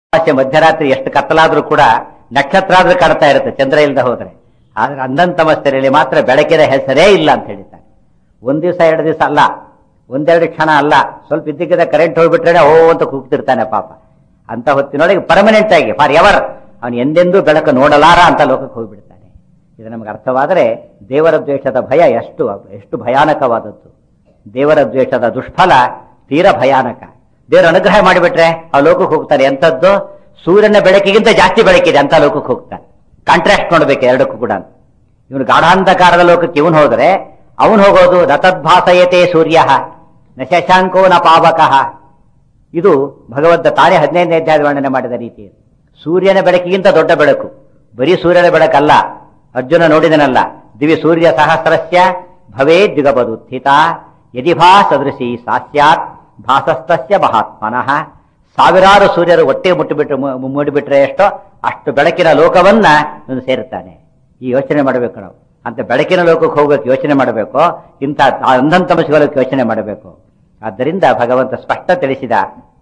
ಅಮಾವಾಸ್ಯೆ ಮಧ್ಯರಾತ್ರಿ ಎಷ್ಟು ಕತ್ತಲಾದ್ರೂ ಕೂಡ ನಕ್ಷತ್ರ ಆದ್ರೂ ಕಾಣ್ತಾ ಇರುತ್ತೆ ಚಂದ್ರ ಇಲ್ಲದೆ ಹೋದ್ರೆ ಆದ್ರೆ ಅಂಧಂತಮಸ್ಥರಲ್ಲಿ ಮಾತ್ರ ಬೆಳಕಿನ ಹೆಸರೇ ಇಲ್ಲ ಅಂತ ಹೇಳಿದ್ದಾರೆ ಒಂದ್ ದಿವಸ ಎರಡು ದಿವಸ ಅಲ್ಲ ಒಂದೆರಡು ಕ್ಷಣ ಅಲ್ಲ ಸ್ವಲ್ಪ ಇದ್ದಕ್ಕಿದ್ದ ಕರೆಂಟ್ ಹೋಗ್ಬಿಟ್ರೆ ಓ ಅಂತ ಕೂಗ್ತಿರ್ತಾನೆ ಪಾಪ ಅಂತ ಹೊತ್ತಿನೊಳಗೆ ಪರ್ಮನೆಂಟ್ ಆಗಿ ಫಾರ್ ಎವರ್ ಅವನು ಎಂದೆಂದೂ ಬೆಳಕು ನೋಡಲಾರ ಅಂತ ಲೋಕಕ್ಕೆ ಹೋಗ್ಬಿಡ್ತಾನೆ ಇದು ನಮಗೆ ಅರ್ಥವಾದರೆ ದೇವರ ದ್ವೇಷದ ಭಯ ಎಷ್ಟು ಎಷ್ಟು ಭಯಾನಕವಾದದ್ದು ದೇವರ ದ್ವೇಷದ ದುಷ್ಫಲ ತೀರ ಭಯಾನಕ ದೇವರ ಅನುಗ್ರಹ ಮಾಡಿಬಿಟ್ರೆ ಆ ಲೋಕಕ್ಕೆ ಹೋಗ್ತಾರೆ ಎಂಥದ್ದು ಸೂರ್ಯನ ಬೆಳಕಿಗಿಂತ ಜಾಸ್ತಿ ಬೆಳಕಿದೆ ಅಂತ ಲೋಕಕ್ಕೆ ಹೋಗ್ತಾನೆ ಕಾಂಟ್ರಾಕ್ಟ್ ನೋಡ್ಬೇಕು ಎರಡಕ್ಕೂ ಕೂಡ ಇವನು ಗಾಢಾಂಧಕಾರದ ಲೋಕಕ್ಕೆ ಇವನು ಹೋದ್ರೆ ಅವನು ಹೋಗೋದು ರತದ್ಭಾಸಯತೆ ಸೂರ್ಯ ನ ಶಶಾಂಕೋ ನ ಪಾವಕಃ ಇದು ಭಗವಂತ ತಾನೇ ಹದಿನೈದನೇ ಅಧ್ಯಾಯದ ವರ್ಣನೆ ಮಾಡಿದ ರೀತಿ ಇದು. ಸೂರ್ಯನ ಬೆಳಕಿಗಿಂತ ದೊಡ್ಡ ಬೆಳಕು ಬರೀ ಸೂರ್ಯನ ಬೆಳಕಲ್ಲ ಅರ್ಜುನ ನೋಡಿದನಲ್ಲ ದಿವಿ ಸೂರ್ಯ ಸಹಸ್ರಸ್ಯ ಭವೇ ದಿಗಬದುತ್ಥಿತ ಯದಿ ಭಾ ಸದೃಶಿ ಸಾಸ್ಯಾತ್ ಭಾಸಸ್ತಸ್ಯ ಮಹಾತ್ಮನಃ ಸಾವಿರಾರು ಸೂರ್ಯರು ಒಟ್ಟೆ ಮುಟ್ಟಿಬಿಟ್ರೆ ಮು- ಮೂಡಿಬಿಟ್ರೆ ಎಷ್ಟೋ ಅಷ್ಟು ಬೆಳಕಿನ ಲೋಕವನ್ನ ಇವನು ಸೇರುತ್ತಾನೆ ಈ ಯೋಚನೆ ಮಾಡಬೇಕು ನಾವು ಅಂತ ಬೆಳಕಿನ ಲೋಕಕ್ಕೆ ಹೋಗೋಕೆ ಯೋಚನೆ ಮಾಡಬೇಕು ಇಂಥ ಅಂಧಂತಮಸಿಗೋಲಕ್ಕೆ ಯೋಚನೆ ಮಾಡಬೇಕು ಆದ್ದರಿಂದ ಭಗವಂತ ಸ್ಪಷ್ಟ ತಿಳಿಸಿದ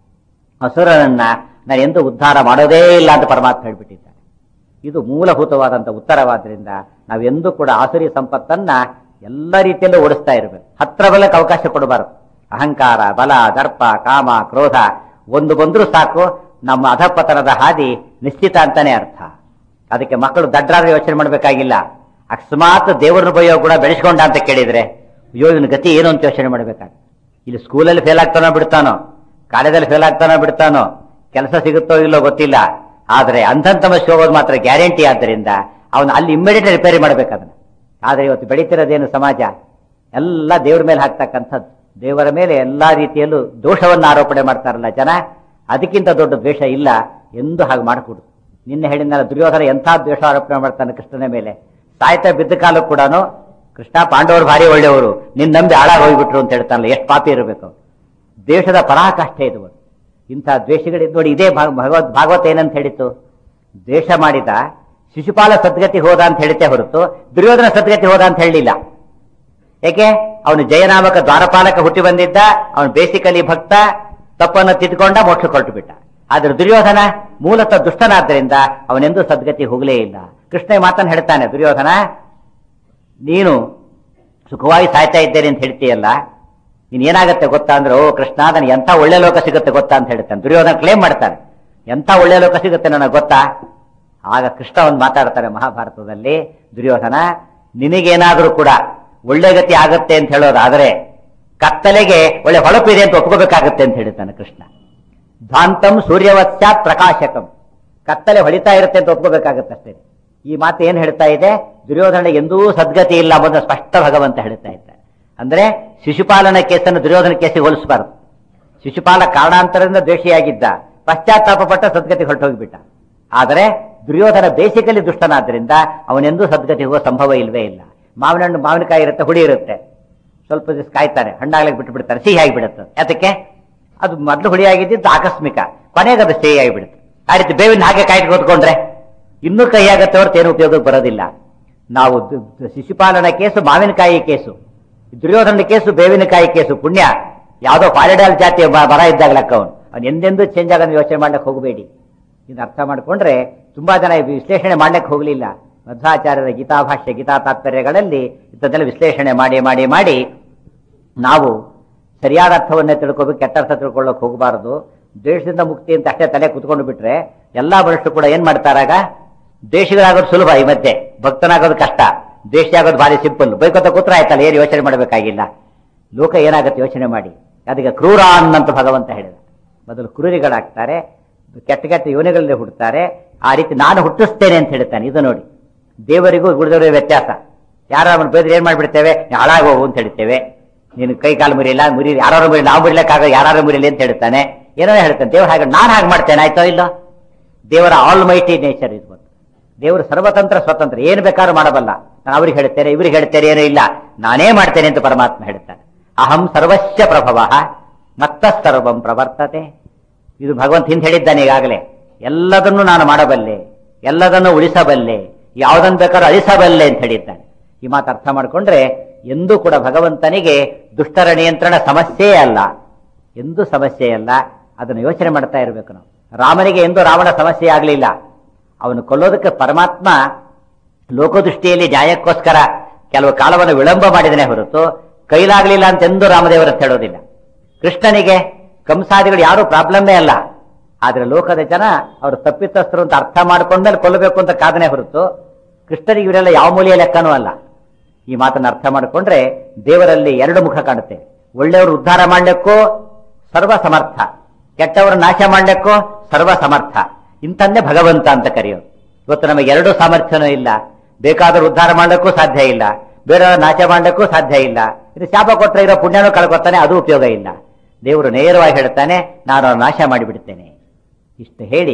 ಅಸುರನನ್ನ ನಾನು ಎಂದು ಉದ್ಧಾರ ಮಾಡೋದೇ ಇಲ್ಲ ಅಂತ ಪರಮಾತ್ಮ ಹೇಳ್ಬಿಟ್ಟಿದ್ದಾನೆ ಇದು ಮೂಲಭೂತವಾದಂಥ ಉತ್ತರವಾದ್ರಿಂದ ನಾವೆಂದೂ ಕೂಡ ಆಸುರಿ ಸಂಪತ್ತನ್ನ ಎಲ್ಲ ರೀತಿಯಲ್ಲೂ ಓಡಿಸ್ತಾ ಇರಬೇಕು ಹತ್ರ ಬಲಕ್ಕೆ ಅವಕಾಶ ಕೊಡಬಾರದು ಅಹಂಕಾರ ಬಲ ದರ್ಪ ಕಾಮ ಕ್ರೋಧ ಒಂದು ಬಂದರೂ ಸಾಕು ನಮ್ಮ ಅಧಪತನದ ಹಾದಿ ನಿಶ್ಚಿತ ಅಂತಾನೆ ಅರ್ಥ ಅದಕ್ಕೆ ಮಕ್ಕಳು ದಡ್ಡರಾದ್ರೆ ಯೋಚನೆ ಮಾಡಬೇಕಾಗಿಲ್ಲ ಅಕಸ್ಮಾತ್ ದೇವರನ್ನ ಬಯ್ಯೋ ಕೂಡ ಬೆಳೆಸ್ಕೊಂಡ ಅಂತ ಕೇಳಿದ್ರೆ ಅಯ್ಯೋ ಇವನ ಗತಿ ಏನು ಅಂತ ಯೋಚನೆ ಮಾಡಬೇಕಾಗ ಇಲ್ಲಿ ಸ್ಕೂಲಲ್ಲಿ ಫೇಲ್ ಆಗ್ತಾನೋ ಬಿಡ್ತಾನೋ ಕಾಲೇಜಲ್ಲಿ ಫೇಲ್ ಆಗ್ತಾನೋ ಬಿಡ್ತಾನೋ ಕೆಲಸ ಸಿಗುತ್ತೋ ಇಲ್ಲೋ ಗೊತ್ತಿಲ್ಲ ಆದ್ರೆ ಅಂಧಂತಮಸ್ಸು ಹೋಗೋದು ಮಾತ್ರ ಗ್ಯಾರಂಟಿ ಆದ್ದರಿಂದ ಅವನು ಅಲ್ಲಿ ಇಮ್ಮಿಡಿಯೇಟ್ ರಿಪೇರಿ ಮಾಡ್ಬೇಕದನ್ನ ಆದ್ರೆ ಇವತ್ತು ಬೆಳೀತಿರೋದೇನು ಸಮಾಜ ಎಲ್ಲ ದೇವರ ಮೇಲೆ ಹಾಕ್ತಕ್ಕಂಥದ್ದು ದೇವರ ಮೇಲೆ ಎಲ್ಲಾ ರೀತಿಯಲ್ಲೂ ದೋಷವನ್ನು ಆರೋಪಣೆ ಮಾಡ್ತಾರಲ್ಲ ಜನ ಅದಕ್ಕಿಂತ ದೊಡ್ಡ ದ್ವೇಷ ಇಲ್ಲ ಎಂದು ಹಾಗೆ ಮಾಡಿಕೊಡು ನಿನ್ನೆ ಹೇಳಿದ್ನಲ್ಲ ದುರ್ಯೋಧನ ಎಂಥ ದ್ವೇಷ ಆರೋಪಣೆ ಮಾಡ್ತಾನೆ ಕೃಷ್ಣನ ಮೇಲೆ ಸಾಯ್ತಾ ಬಿದ್ದ ಕಾಲ ಕೂಡ ಕೃಷ್ಣ ಪಾಂಡವರು ಭಾರಿ ಒಳ್ಳೆಯವರು ನಿನ್ ನಂಬಿ ಹಾಳಾಗಿ ಹೋಗ್ಬಿಟ್ರು ಅಂತ ಹೇಳ್ತಾನಲ್ಲ ಎಷ್ಟು ಪಾಪಿ ಇರಬೇಕು ದೇಶದ ಪರಾಕಾಷ್ಠೆ ಇದು ಒಂದು. ಇಂಥ ದ್ವೇಷಗಳಿದ್ದು ನೋಡಿ ಇದೇ ಭಾಗ- ಭಗವದ್ ಭಾಗವತ ಏನಂತ ಹೇಳಿತು ದ್ವೇಷ ಮಾಡಿದ ಶಿಶುಪಾಲ ಸದ್ಗತಿ ಹೋದ ಅಂತ ಹೇಳಿತೆ ಹೊರತು ದುರ್ಯೋಧನ ಸದ್ಗತಿ ಹೋದ ಅಂತ ಹೇಳಲಿಲ್ಲ ಏಕೆ ಅವನು ಜಯನಾಮಕ ದ್ವಾರಪಾಲಕ ಹುಟ್ಟಿ ಬಂದಿದ್ದ ಅವನು ಬೇಸಿಕಲಿ ಭಕ್ತ ತಪ್ಪನ್ನು ತಿದ್ದುಕೊಂಡ ಮೋಕ್ಷ ಕೊಟ್ಟು ಬಿಟ್ಟ ಆದ್ರೆ ದುರ್ಯೋಧನ ಮೂಲತಃ ದುಷ್ಟನಾದ್ದರಿಂದ ಅವನೆಂದೂ ಸದ್ಗತಿ ಹೋಗಲೇ ಇಲ್ಲ ಕೃಷ್ಣ ಈ ಮಾತನ್ನು ಹೇಳ್ತಾನೆ ದುರ್ಯೋಧನ ನೀನು ಸುಖವಾಗಿ ಸಾಯ್ತಾ ಇದ್ದೇನೆ ಅಂತ ಹೇಳ್ತೀಯಲ್ಲ ನೀನ್ ಏನಾಗತ್ತೆ ಗೊತ್ತಾ ಅಂದ್ರೆ ಓ ಕೃಷ್ಣ ನನಗೆ ಎಂತ ಒಳ್ಳೆ ಲೋಕ ಸಿಗುತ್ತೆ ಗೊತ್ತಾ ಅಂತ ಹೇಳ್ತಾನೆ ದುರ್ಯೋಧನ ಕ್ಲೇಮ್ ಮಾಡ್ತಾನೆ ಎಂತ ಒಳ್ಳೆ ಲೋಕ ಸಿಗುತ್ತೆ ನನಗೆ ಗೊತ್ತಾ ಆಗ ಕೃಷ್ಣ ಒಂದು ಮಾತಾಡ್ತಾರೆ ಮಹಾಭಾರತದಲ್ಲಿ ದುರ್ಯೋಧನ ನಿನಗೇನಾದ್ರೂ ಕೂಡ ಒಳ್ಳೆ ಗತಿ ಆಗತ್ತೆ ಅಂತ ಹೇಳೋದಾದ್ರೆ ಕತ್ತಲೆಗೆ ಒಳ್ಳೆ ಹೊಳಪಿದೆ ಅಂತ ಒಪ್ಕೋಬೇಕಾಗತ್ತೆ ಅಂತ ಹೇಳ್ತಾನೆ ಕೃಷ್ಣ ಧ್ವಾಂತಂ ಸೂರ್ಯವತ್ಸ್ಯಾತ್ ಪ್ರಕಾಶಕಂ ಕತ್ತಲೆ ಹೊಳಿತಾ ಇರುತ್ತೆ ಅಂತ ಒಪ್ಕೋಬೇಕಾಗತ್ತೆ ಅಷ್ಟೇ ಈ ಮಾತು ಏನ್ ಹೇಳ್ತಾ ಇದೆ ದುರ್ಯೋಧನಿಗೆ ಎಂದೂ ಸದ್ಗತಿ ಇಲ್ಲ ಎಂಬುದನ್ನು ಸ್ಪಷ್ಟ ಭಗವಂತ ಹೇಳ್ತಾ ಇದ್ದಾರೆ ಅಂದ್ರೆ ಶಿಶುಪಾಲನ ಕೇಸನ್ನು ದುರ್ಯೋಧನ ಕೇಸಿಗೆ ಹೋಲಿಸಬಾರದು ಶಿಶುಪಾಲ ಕಾರಣಾಂತರದಿಂದ ದ್ವೇಷಿಯಾಗಿದ್ದ ಪಶ್ಚಾತ್ತಾಪ ಪಟ್ಟ ಸದ್ಗತಿ ಹೊರಟೋಗ್ಬಿಟ್ಟ ಆದರೆ ದುರ್ಯೋಧನ ಬೇಸಿಕಲಿ ದುಷ್ಟನಾದ್ರಿಂದ ಅವನೆಂದೂ ಸದ್ಗತಿ ಹೋಗೋ ಸಂಭವ ಇಲ್ವೇ ಇಲ್ಲ ಮಾವಿನ ಹಣ್ಣು ಮಾವಿನಕಾಯಿ ಇರುತ್ತೆ ಹುಳಿ ಇರುತ್ತೆ ಸ್ವಲ್ಪ ದಿವಸ ಕಾಯ್ತಾರೆ ಹಣ್ಣಾಗ್ಲಿಕ್ಕೆ ಬಿಟ್ಟು ಬಿಡ್ತಾರೆ ಸಿಹಿ ಆಗಿಬಿಡುತ್ತೆ ಅದಕ್ಕೆ ಅದು ಮೊದಲು ಹುಳಿಯಾಗಿದ್ದು ಆಕಸ್ಮಿಕ ಕೊನೆಗೆ ಅದು ಸಿಹಿ ಆಗಿಬಿಡುತ್ತೆ ಆ ರೀತಿ ಬೇವಿನ ಹಾಗೆ ಕಾಯ್ದು ಕೂತ್ಕೊಂಡ್ರೆ ಇನ್ನೂ ಕೈ ಆಗತ್ತೆ ಹೊರತು ಏನು ಉಪಯೋಗಕ್ಕೆ ಬರೋದಿಲ್ಲ ನಾವು ದು- ದು- ಶಿಶುಪಾಲನ ಕೇಸು ಮಾವಿನಕಾಯಿ ಕೇಸು ದುರ್ಯೋಧನ ಕೇಸು ಬೇವಿನಕಾಯಿ ಕೇಸು ಪುಣ್ಯ ಯಾವುದೋ ಪಾಲಿಡಾಲ್ ಜಾತಿಯ ಬ- ಬರ ಇದ್ದಾಗ ಲೆಕ್ಕ ಅವನು ಅವನು ಎಂದೆಂದೂ ಚೇಂಜ್ ಆಗೋದು ಯೋಚನೆ ಮಾಡ್ಲಿಕ್ಕೆ ಹೋಗಬೇಡಿ ಇದು ಅರ್ಥ ಮಾಡ್ಕೊಂಡ್ರೆ ತುಂಬಾ ಜನ ಇದು ವಿಶ್ಲೇಷಣೆ ಮಾಡ್ಲಿಕ್ಕೆ ಹೋಗಲಿಲ್ಲ ಮಧ್ವಾಚಾರ್ಯರ ಗೀತಾಭಾಷ್ಯ ಗೀತಾ ತಾತ್ಪರ್ಯಗಳಲ್ಲಿ ಇಂಥದ್ದೆಲ್ಲ ವಿಶ್ಲೇಷಣೆ ಮಾಡಿ ಮಾಡಿ ಮಾಡಿ ನಾವು ಸರಿಯಾದ ಅರ್ಥವನ್ನೇ ತಿಳ್ಕೋಬೇಕು ಕೆಟ್ಟ ಅರ್ಥ ತಿಳ್ಕೊಳ್ಳೋಕೆ ಹೋಗಬಾರದು ದ್ವೇಷದಿಂದ ಮುಕ್ತಿ ಅಂತ ಅಷ್ಟೇ ತಲೆ ಕುತ್ಕೊಂಡು ಬಿಟ್ರೆ ಎಲ್ಲಾ ಬರಷ್ಟು ಕೂಡ ಏನ್ ಮಾಡ್ತಾರಾಗ ದ್ವೇಷಗಳಾಗೋದು ಸುಲಭ ಈ ಮಧ್ಯೆ ಭಕ್ತನಾಗೋದು ಕಷ್ಟ ದ್ವೇಷ ಆಗೋದು ಭಾರಿ ಸಿಂಪಲ್ ಬೈಕೋತ ಕೂತ್ರ ಆಯ್ತಲ್ಲ ಏನು ಯೋಚನೆ ಮಾಡಬೇಕಾಗಿಲ್ಲ ಲೋಕ ಏನಾಗುತ್ತೆ ಯೋಚನೆ ಮಾಡಿ ಅದಕ್ಕೆ ಕ್ರೂರ ಅನ್ನಂತ ಭಗವಂತ ಹೇಳಿದ ಮೊದಲು ಕ್ರೂರಿಗಳಾಗ್ತಾರೆ ಕೆಟ್ಟ ಕೆಟ್ಟ ಯೋನಿಗಳಲ್ಲಿ ಹುಟ್ಟುತ್ತಾರೆ ಆ ರೀತಿ ನಾನು ಹುಟ್ಟಿಸ್ತೇನೆ ಅಂತ ಹೇಳ್ತಾನೆ ಇದು ನೋಡಿ ದೇವರಿಗೂ ಗುಡಿದವರಿಗೂ ವ್ಯತ್ಯಾಸ ಯಾರ ಬೇದ್ರೆ ಏನ್ ಮಾಡ್ಬಿಡ್ತೇವೆ ಹಾಳಾಗೋಗು ಅಂತ ಹೇಳ್ತೇವೆ ನೀನು ಕೈ ಕಾಲು ಮುರಿಯಲ್ಲ ಮುರಿ ಯಾರು ಮುರಿ ನಾವು ಮುರಿಲಕ್ಕಾಗ ಯಾರು ಮುರಿಲಿ ಅಂತ ಹೇಳ್ತಾನೆ ಏನೋ ಹೇಳ್ತಾನೆ ದೇವ್ರು ಹಾಗೆ ನಾನು ಹಾಗೆ ಮಾಡ್ತೇನೆ ಆಯ್ತೋ ಇಲ್ಲೋ ದೇವರ ಆಲ್ ಮೈಟಿ ನೇಚರ್ ಇದು ಒಂದು. ದೇವರು ಸರ್ವತಂತ್ರ ಸ್ವತಂತ್ರ ಏನು ಬೇಕಾದ್ರೂ ಮಾಡಬಲ್ಲ ನಾನು ಅವ್ರಿಗೆ ಹೇಳ್ತೇನೆ ಇವ್ರಿಗೆ ಹೇಳ್ತೇನೆ ಏನೂ ಇಲ್ಲ ನಾನೇ ಮಾಡ್ತೇನೆ ಅಂತ ಪರಮಾತ್ಮ ಹೇಳ್ತಾನೆ ಅಹಂ ಸರ್ವಸ್ಯ ಪ್ರಭವ ಮತ್ತ ಸರ್ವಂ ಪ್ರವರ್ತತೆ ಇದು ಭಗವಂತ ಹಿಂದೆ ಹೇಳಿದ್ದಾನೆ ಈಗಾಗಲೇ ಎಲ್ಲದನ್ನು ನಾನು ಮಾಡಬಲ್ಲೆ ಎಲ್ಲದನ್ನು ಉಳಿಸಬಲ್ಲೆ ಯಾವುದನ್ನು ಬೇಕಾದ್ರೂ ಅಳಿಸಬಲ್ಲೆ ಅಂತ ಹೇಳಿದ್ದಾನೆ ಈ ಮಾತು ಅರ್ಥ ಮಾಡಿಕೊಂಡ್ರೆ ಎಂದೂ ಕೂಡ ಭಗವಂತನಿಗೆ ದುಷ್ಟರ ನಿಯಂತ್ರಣ ಸಮಸ್ಯೆಯೇ ಅಲ್ಲ ಎಂದೂ ಸಮಸ್ಯೆ ಅಲ್ಲ ಅದನ್ನು ಯೋಚನೆ ಮಾಡ್ತಾ ಇರಬೇಕು ನಾವು ರಾಮನಿಗೆ ಎಂದೂ ರಾವಣ ಸಮಸ್ಯೆ ಆಗಲಿಲ್ಲ ಅವನು ಕೊಲ್ಲೋದಕ್ಕೆ ಪರಮಾತ್ಮ ಲೋಕದೃಷ್ಟಿಯಲ್ಲಿ ನ್ಯಾಯಕ್ಕೋಸ್ಕರ ಕೆಲವು ಕಾಲವನ್ನು ವಿಳಂಬ ಮಾಡಿದನೇ ಹೊರತು ಕೈಲಾಗಲಿಲ್ಲ ಅಂತೆಂದೂ ರಾಮದೇವರ ಹೇಳೋದಿಲ್ಲ ಕೃಷ್ಣನಿಗೆ ಕಂಸಾದಿಗಳು ಯಾರೂ ಪ್ರಾಬ್ಲಮ್ಮೇ ಅಲ್ಲ ಆದ್ರೆ ಲೋಕದ ಜನ ಅವರು ತಪ್ಪಿತಸ್ಥರು ಅಂತ ಅರ್ಥ ಮಾಡ್ಕೊಂಡ್ಮೇಲೆ ಕೊಲ್ಲಬೇಕು ಅಂತ ಕಾದನೆ ಹೊರತು ಕೃಷ್ಣನಿಗೆ ಇವರೆಲ್ಲ ಯಾವ ಮೂಲೆಯ ಲೆಕ್ಕನೂ ಅಲ್ಲ ಈ ಮಾತನ್ನು ಅರ್ಥ ಮಾಡಿಕೊಂಡ್ರೆ ದೇವರಲ್ಲಿ ಎರಡು ಮುಖ ಕಾಣುತ್ತೆ ಒಳ್ಳೆಯವರು ಉದ್ಧಾರ ಮಾಡ್ಲಿಕ್ಕೂ ಸರ್ವ ಸಮರ್ಥ ಕೆಟ್ಟವರ ನಾಶ ಮಾಡ್ಲಿಕ್ಕೂ ಸರ್ವ ಸಮರ್ಥ ಇಂತನ್ನೇ ಭಗವಂತ ಅಂತ ಕರೆಯೋದು ಇವತ್ತು ನಮಗೆ ಎರಡು ಸಾಮರ್ಥ್ಯನೂ ಇಲ್ಲ ಬೇಕಾದರೂ ಉದ್ಧಾರ ಮಾಡ್ಲಿಕ್ಕೂ ಸಾಧ್ಯ ಇಲ್ಲ ಬೇರೆಯವರ ನಾಶ ಮಾಡ್ಲಿಕ್ಕೂ ಸಾಧ್ಯ ಇಲ್ಲ ಇದು ಶಾಪ ಕೊಟ್ಟರೆ ಇರೋ ಪುಣ್ಯನೂ ಕಳ್ಕೊತಾನೆ ಅದು ಉಪಯೋಗ ಇಲ್ಲ ದೇವರು ನೇರವಾಗಿ ಹೇಳ್ತಾನೆ ನಾನು ಅವ್ರ ನಾಶ ಮಾಡಿಬಿಡ್ತೇನೆ ಇಷ್ಟು ಹೇಳಿ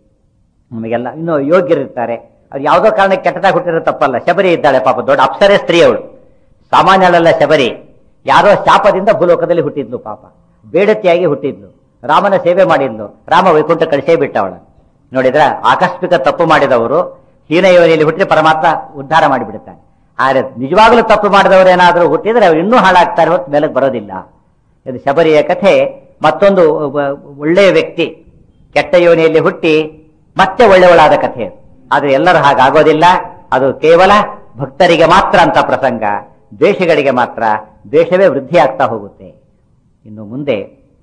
ನಮಗೆಲ್ಲ ಇನ್ನು ಯೋಗ್ಯರಿರ್ತಾರೆ ಅವ್ರು ಯಾವುದೋ ಕಾರಣಕ್ಕೆ ಕೆಟ್ಟದಾಗ ಹುಟ್ಟಿರೋ ತಪ್ಪಲ್ಲ ಶಬರಿ ಇದ್ದಾಳೆ ಪಾಪ ದೊಡ್ಡ ಅಪ್ಸರೆ ಸ್ತ್ರೀ ಅವಳು ಸಾಮಾನ್ಯಳಲ್ಲ ಶಬರಿ ಯಾರೋ ಶಾಪದಿಂದ ಭೂಲೋಕದಲ್ಲಿ ಹುಟ್ಟಿದ್ಲು ಪಾಪ ಬೇಡತಿಯಾಗಿ ಹುಟ್ಟಿದ್ಲು ರಾಮನ ಸೇವೆ ಮಾಡಿದ್ಲು ರಾಮ ವೈಕುಂಠ ಕಳಿಸೇ ಬಿಟ್ಟ ಅವಳ ನೋಡಿದ್ರ ಆಕಸ್ಮಿಕ ತಪ್ಪು ಮಾಡಿದವರು ಹೀನ ಯೋನಿಯಲ್ಲಿ ಹುಟ್ಟಿದ್ರೆ ಪರಮಾತ್ಮ ಉದ್ಧಾರ ಮಾಡಿಬಿಡ್ತಾನೆ ಆದ್ರೆ ನಿಜವಾಗ್ಲೂ ತಪ್ಪು ಮಾಡಿದವರೇನಾದ್ರೂ ಹುಟ್ಟಿದ್ರೆ ಅವ್ರು ಇನ್ನೂ ಹಾಳಾಗ್ತಾರೆ ಹೊತ್ತು ಮೇಲಕ್ಕೆ ಬರೋದಿಲ್ಲ ಇದು ಶಬರಿಯ ಕಥೆ ಮತ್ತೊಂದು ಒಬ್ಬ ಒಳ್ಳೆಯ ವ್ಯಕ್ತಿ ಕೆಟ್ಟ ಯೋನಿಯಲ್ಲಿ ಹುಟ್ಟಿ ಮತ್ತೆ ಒಳ್ಳೆಯವಳಾದ ಕಥೆ ಅದು. ಆದ್ರೆ ಎಲ್ಲರೂ ಹಾಗಾಗೋದಿಲ್ಲ ಅದು ಕೇವಲ ಭಕ್ತರಿಗೆ ಮಾತ್ರ ಅಂತ ಪ್ರಸಂಗ ದ್ವೇಷಗಳಿಗೆ ಮಾತ್ರ ದ್ವೇಷವೇ ವೃದ್ಧಿ ಆಗ್ತಾ ಹೋಗುತ್ತೆ ಇನ್ನು ಮುಂದೆ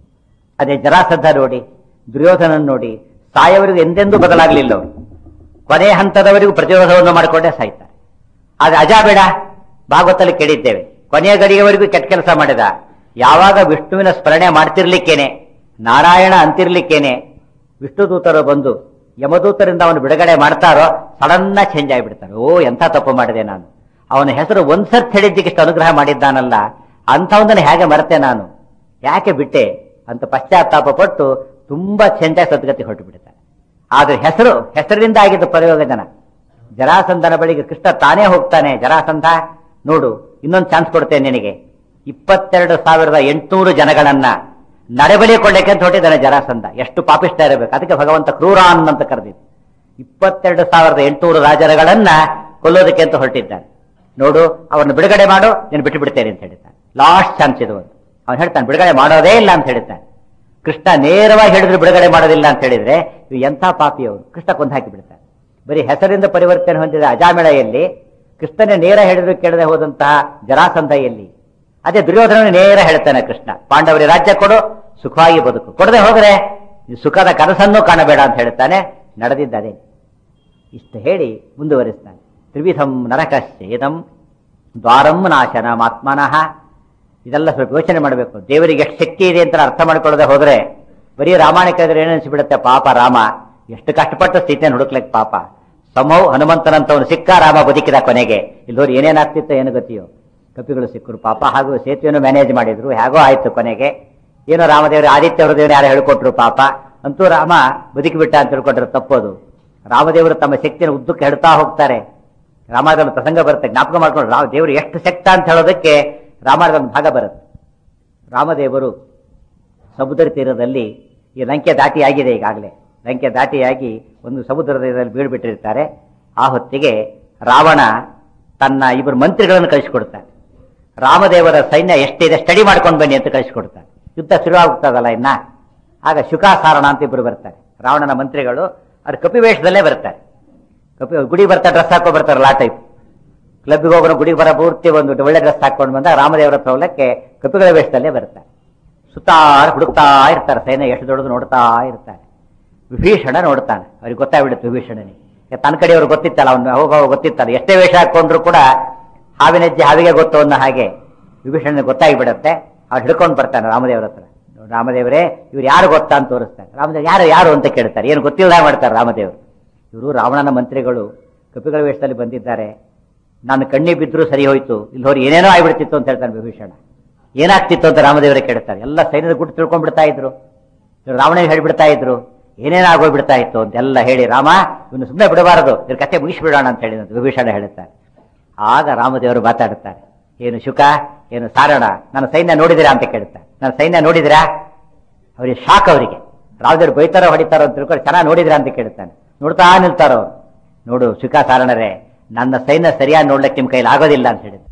ಅದೇ ಜರಾಸದ್ಧ ನೋಡಿ ದುರ್ಯೋಧನನ್ ನೋಡಿ ಸಾಯವರಿಗೂ ಎಂದೆಂದೂ ಬದಲಾಗಲಿಲ್ಲ ಅವರು ಕೊನೆಯ ಹಂತದವರೆಗೂ ಪ್ರತಿರೋಧವನ್ನು ಮಾಡಿಕೊಂಡೇ ಸಾಯ್ತಾರೆ ಆದ್ರೆ ಅಜಾ ಬೇಡ ಭಾಗವತಲ್ಲಿ ಕೇಳಿದ್ದೇವೆ ಕೊನೆಯ ಗಡಿಯವರೆಗೂ ಕೆಟ್ಟ ಕೆಲಸ ಮಾಡಿದ ಯಾವಾಗ ವಿಷ್ಣುವಿನ ಸ್ಮರಣೆ ಮಾಡ್ತಿರ್ಲಿಕ್ಕೇನೆ ನಾರಾಯಣ ಅಂತಿರ್ಲಿಕ್ಕೇನೆ ವಿಷ್ಣು ದೂತರು ಬಂದು ಯಮದೂತರಿಂದ ಅವನು ಬಿಡುಗಡೆ ಮಾಡ್ತಾರೋ ಸಡನ್ನ ಚೇಂಜ್ ಆಗಿಬಿಡ್ತಾರೆ ಓ ಎಂಥ ತಪ್ಪು ಮಾಡಿದೆ ನಾನು ಅವನ ಹೆಸರು ಒಂದ್ಸರ್ತಿ ಹೇಳಿದ್ದಕ್ಕೆ ಇಷ್ಟು ಅನುಗ್ರಹ ಮಾಡಿದ್ದಾನಲ್ಲ ಅಂಥವನ್ನ ಹೇಗೆ ಮರೆತೆ ನಾನು ಯಾಕೆ ಬಿಟ್ಟೆ ಅಂತ ಪಶ್ಚಾತ್ತಾಪ ಪಟ್ಟು ತುಂಬಾ ಚೆಂದಾಗಿ ಸದ್ಗತಿ ಹೊರಟು ಬಿಡ್ತಾರೆ ಆದ್ರೆ ಹೆಸರು ಹೆಸರಿನಿಂದ ಆಗಿದ್ದು ಪ್ರಯೋಜನ ಜರಾಸಂಧನ ಬಳಿಗೆ ಕೃಷ್ಣ ತಾನೇ ಹೋಗ್ತಾನೆ ಜರಾಸಂಧ ನೋಡು ಇನ್ನೊಂದು ಚಾನ್ಸ್ ಕೊಡ್ತೇನೆ ನಿನಗೆ ಇಪ್ಪತ್ತೆರಡು ಸಾವಿರದ ಎಂಟುನೂರು ಜನಗಳನ್ನ ನಡೆಬಲಿ ಕೊಳ್ಳಕ್ಕೆ ಅಂತ ಹೊಟ್ಟಿದ್ದಾನೆ ಜರಾಸಂಧ ಎಷ್ಟು ಪಾಪಿಷ್ಟ ಇರಬೇಕು ಅದಕ್ಕೆ ಭಗವಂತ ಕ್ರೂರಾನ್ ಅಂತ ಕರೆದಿದ್ದು ಇಪ್ಪತ್ತೆರಡು ಸಾವಿರದ ಎಂಟುನೂರು ರಾಜರುಗಳನ್ನ ಕೊಲ್ಲೋದಕ್ಕೆ ಅಂತ ಹೊರಟಿದ್ದಾನೆ ನೋಡು ಅವರನ್ನು ಬಿಡುಗಡೆ ಮಾಡು ನೀನು ಬಿಟ್ಟು ಬಿಡ್ತೇನೆ ಅಂತ ಹೇಳಿದ್ದಾನೆ ಲಾಸ್ಟ್ ಚಾನ್ಸ್ ಇದು ಒಂದು ಅವನು ಹೇಳ್ತಾನೆ ಬಿಡುಗಡೆ ಮಾಡೋದೇ ಇಲ್ಲ ಅಂತ ಹೇಳಿದ್ದಾನೆ ಕೃಷ್ಣ ನೇರವಾಗಿ ಹೇಳಿದ್ರೆ ಬಿಡುಗಡೆ ಮಾಡೋದಿಲ್ಲ ಅಂತ ಹೇಳಿದ್ರೆ ಇವು ಎಂಥ ಪಾಪಿ ಅವರು ಕೃಷ್ಣ ಕೊಂದು ಹಾಕಿ ಬಿಡ್ತಾನೆ ಬರೀ ಹೆಸರಿಂದ ಪರಿವರ್ತನೆ ಹೊಂದಿದ ಅಜಾಮಿಳೆಯಲ್ಲಿ ಕೃಷ್ಣನೇ ನೇರ ಹೇಳಿದ್ರು ಕೇಳದೆ ಹೋದಂತಹ ಜರಾಸಂಧ ಎಲ್ಲಿ ಅದೇ ದುರ್ಯೋಧನ ನೇರ ಹೇಳ್ತಾನೆ ಕೃಷ್ಣ ಪಾಂಡವರಿಗೆ ರಾಜ್ಯ ಕೊಡು ಸುಖವಾಗಿ ಬದುಕು ಕೊಡದೆ ಹೋದ್ರೆ ಈ ಸುಖದ ಕನಸನ್ನೂ ಕಾಣಬೇಡ ಅಂತ ಹೇಳ್ತಾನೆ ನಡೆದಿದ್ದದೆ ಇಷ್ಟು ಹೇಳಿ ಮುಂದುವರಿಸ್ತಾನೆ ತ್ರಿವಿಧಂ ನರಕಶ್ಚೇದಂ ದ್ವಾರಂ ನಾಶನ ಮಾತ್ಮನಃ ಇದೆಲ್ಲ ಸ್ವಲ್ಪ ಯೋಚನೆ ಮಾಡಬೇಕು ದೇವರಿಗೆ ಎಷ್ಟು ಶಕ್ತಿ ಇದೆ ಅಂತ ಅರ್ಥ ಮಾಡ್ಕೊಳ್ಳದೆ ಹೋದ್ರೆ ಬರೀ ರಾಮಾಯಣ ಕೇಳಿದ್ರೆ ಏನು ಅನಿಸ್ಬಿಡುತ್ತೆ ಪಾಪ ರಾಮ ಎಷ್ಟು ಕಷ್ಟಪಟ್ಟು ಸ್ಥಿತಿಯನ್ನು ಹುಡುಕ್ಲಿಕ್ಕೆ ಪಾಪ ಸಮೌ ಹನುಮಂತನಂತವನು ಸಿಕ್ಕ ರಾಮ ಬದುಕಿದ ಕೊನೆಗೆ ಇಲ್ಲೋರು ಏನೇನಾಗ್ತಿತ್ತೋ ಏನು ಗತಿಯೋ ಕಪಿಗಳು ಸಿಕ್ಕರು ಪಾಪ ಹಾಗೂ ಸೇತುವೆಯನ್ನು ಮ್ಯಾನೇಜ್ ಮಾಡಿದ್ರು ಹೇಗೋ ಆಯ್ತು ಕೊನೆಗೆ ಏನೋ ರಾಮದೇವರು ಆದಿತ್ಯ ಹೃದಯನ ಯಾರು ಹೇಳ್ಕೊಟ್ರು ಪಾಪ ಅಂತೂ ರಾಮ ಬದುಕಿಬಿಟ್ಟ ಅಂತ ತಿಳ್ಕೊಂಡ್ರೆ ತಪ್ಪೋದು ರಾಮದೇವರು ತಮ್ಮ ಶಕ್ತಿಯನ್ನು ಉದ್ದಕ್ಕೆ ಹೇಳ್ತಾ ಹೋಗ್ತಾರೆ ರಾಮಾಯಣದ ಪ್ರಸಂಗ ಬರುತ್ತೆ ಜ್ಞಾಪಕ ಮಾಡ್ಕೊಂಡು ರಾಮ ದೇವರು ಎಷ್ಟು ಶಕ್ತ ಅಂತ ಹೇಳೋದಕ್ಕೆ ರಾಮಾಯಣದ ಒಂದು ಭಾಗ ಬರುತ್ತೆ ರಾಮದೇವರು ಸಮುದ್ರ ತೀರದಲ್ಲಿ ಈ ಲಂಕೆ ದಾಟಿ ಆಗಿದೆ ಈಗಾಗಲೇ ಲಂಕೆ ದಾಟಿಯಾಗಿ ಒಂದು ಸಮುದ್ರದ ತೀರದಲ್ಲಿ ಬೀಳ್ಬಿಟ್ಟಿರ್ತಾರೆ ಆ ಹೊತ್ತಿಗೆ ರಾವಣ ತನ್ನ ಇಬ್ಬರು ಮಂತ್ರಿಗಳನ್ನು ಕಳಿಸಿಕೊಡ್ತಾನೆ ರಾಮದೇವರ ಸೈನ್ಯ ಎಷ್ಟಿದೆ ಸ್ಟಡಿ ಮಾಡ್ಕೊಂಡು ಬನ್ನಿ ಅಂತ ಕಳಿಸಿಕೊಡ್ತಾನೆ ಯುದ್ಧ ಶುರುವಾಗ್ತದಲ್ಲ ಇನ್ನ ಆಗ ಶುಕಾಸಾರಣ ಅಂತ ಇಬ್ಬರು ಬರ್ತಾರೆ ರಾವಣನ ಮಂತ್ರಿಗಳು ಅವ್ರು ಕಪಿವೇಷದಲ್ಲೇ ಬರ್ತಾರೆ ಕಪಿ ಗುಡಿ ಬರ್ತಾರೆ ಡ್ರೆಸ್ ಹಾಕೋ ಬರ್ತಾರಲ್ಲ ಆ ಟೈಪ್ ಕ್ಲಬ್ಗೆ ಹೋಗೋರು ಗುಡಿಗೆ ಬರೋ ಪೂರ್ತಿ ಒಂದು ಒಳ್ಳೆ ಡ್ರೆಸ್ ಹಾಕೊಂಡು ಬಂದ ರಾಮದೇವರ ಪ್ರವಲಕ್ಕೆ ಕಪಿಗಳ ವೇಷದಲ್ಲೇ ಬರ್ತಾರೆ ಸುತ್ತಾ ಹುಡುಕ್ತಾ ಇರ್ತಾರೆ ಸೈನ್ಯ ಎಷ್ಟು ದೊಡ್ಡದು ನೋಡ್ತಾ ಇರ್ತಾರೆ ವಿಭೀಷಣ ನೋಡ್ತಾನೆ ಅವ್ರಿಗೆ ಗೊತ್ತಾಗ್ಬಿಡುತ್ತೆ ವಿಭೀಷಣನಿಗೆ ಯಾಕೆ ತನ್ನ ಕಡೆಯವ್ರು ಗೊತ್ತಿತ್ತಲ್ಲ ಅವ್ನು ಹೋಗೋ ಗೊತ್ತಿತ್ತಲ್ಲ ಎಷ್ಟೇ ವೇಷ ಹಾಕೊಂಡ್ರು ಕೂಡ ಹಾವಿನ ಹೆಜ್ಜೆ ಹಾವಿಗೆ ಗೊತ್ತು ಅನ್ನೋ ಹಾಗೆ ವಿಭೀಷಣನಿಗೆ ಗೊತ್ತಾಗಿಬಿಡುತ್ತೆ ಅವ್ರು ಹಿಡ್ಕೊಂಡು ಬರ್ತಾನೆ ರಾಮದೇವರ ಹತ್ರ ರಾಮದೇವರೇ ಇವ್ರು ಯಾರು ಗೊತ್ತಾ ಅಂತ ತೋರಿಸ್ತಾರೆ ರಾಮದೇವ್ ಯಾರು ಯಾರು ಅಂತ ಕೇಳ್ತಾರೆ ಏನು ಗೊತ್ತಿಲ್ಲ ಮಾಡ್ತಾರೆ ರಾಮದೇವರು ಇವರು ರಾವಣನ ಮಂತ್ರಿಗಳು ಕಪಿಗಳ ವೇಷದಲ್ಲಿ ಬಂದಿದ್ದಾರೆ ನಾನು ಕಣ್ಣಿ ಬಿದ್ದರೂ ಸರಿ ಹೋಯ್ತು ಇಲ್ಲಿ ಹೋರಿ ಏನೇನೋ ಆಗ್ಬಿಡ್ತಿತ್ತು ಅಂತ ಹೇಳ್ತಾನೆ ವಿಭೀಷಣ ಏನಾಗ್ತಿತ್ತು ಅಂತ ರಾಮದೇವರೇ ಕೇಳ್ತಾರೆ ಎಲ್ಲ ಸೈನ್ಯದ ಗುಟ್ಟು ತಿಳ್ಕೊಂಡ್ಬಿಡ್ತಾ ಇದ್ರು ಇವ್ರು ರಾವಣನಿಗೆ ಹೇಳ್ಬಿಡ್ತಾ ಇದ್ರು ಏನೇನಾಗೋಗ್ಬಿಡ್ತಾ ಇತ್ತು ಅಂತೆಲ್ಲ ಹೇಳಿ ರಾಮ ಇವನು ಸುಮ್ಮನೆ ಬಿಡಬಾರದು ಇವ್ರ ಕತೆ ಮುಗಿಸ್ಬಿಡೋಣ ಅಂತ ಹೇಳಿ ವಿಭೀಷಣ ಹೇಳುತ್ತಾರೆ ಆಗ ರಾಮದೇವರು ಮಾತಾಡುತ್ತಾರೆ ಏನು ಶುಕ ಏನು ಸಾರಣ ನನ್ನ ಸೈನ್ಯ ನೋಡಿದಿರಾ ಅಂತ ಕೇಳ್ತಾರೆ ನನ್ನ ಸೈನ್ಯ ನೋಡಿದಿರಾ ಅವರಿಗೆ ಶಾಕ್ ಅವರಿಗೆ ರಾಮದೇವರು ಬೈತಾರೋ ಹೊಡಿತಾರೋ ಅಂತ ತಿಳ್ಕೊಂಡು ಚೆನ್ನಾಗಿ ನೋಡಿದಿರಾ ಅಂತ ಕೇಳ್ತಾನೆ ನೋಡ್ತಾ ನಿಲ್ತಾರೋ ನೋಡು ಶುಕ ಸಾರಣರೇ ನನ್ನ ಸೈನ್ಯ ಸರಿಯಾಗಿ ನೋಡ್ಲಿಕ್ಕೆ ನಿಮ್ಮ ಕೈಲಿ ಆಗೋದಿಲ್ಲ ಅಂತ ಹೇಳಿದ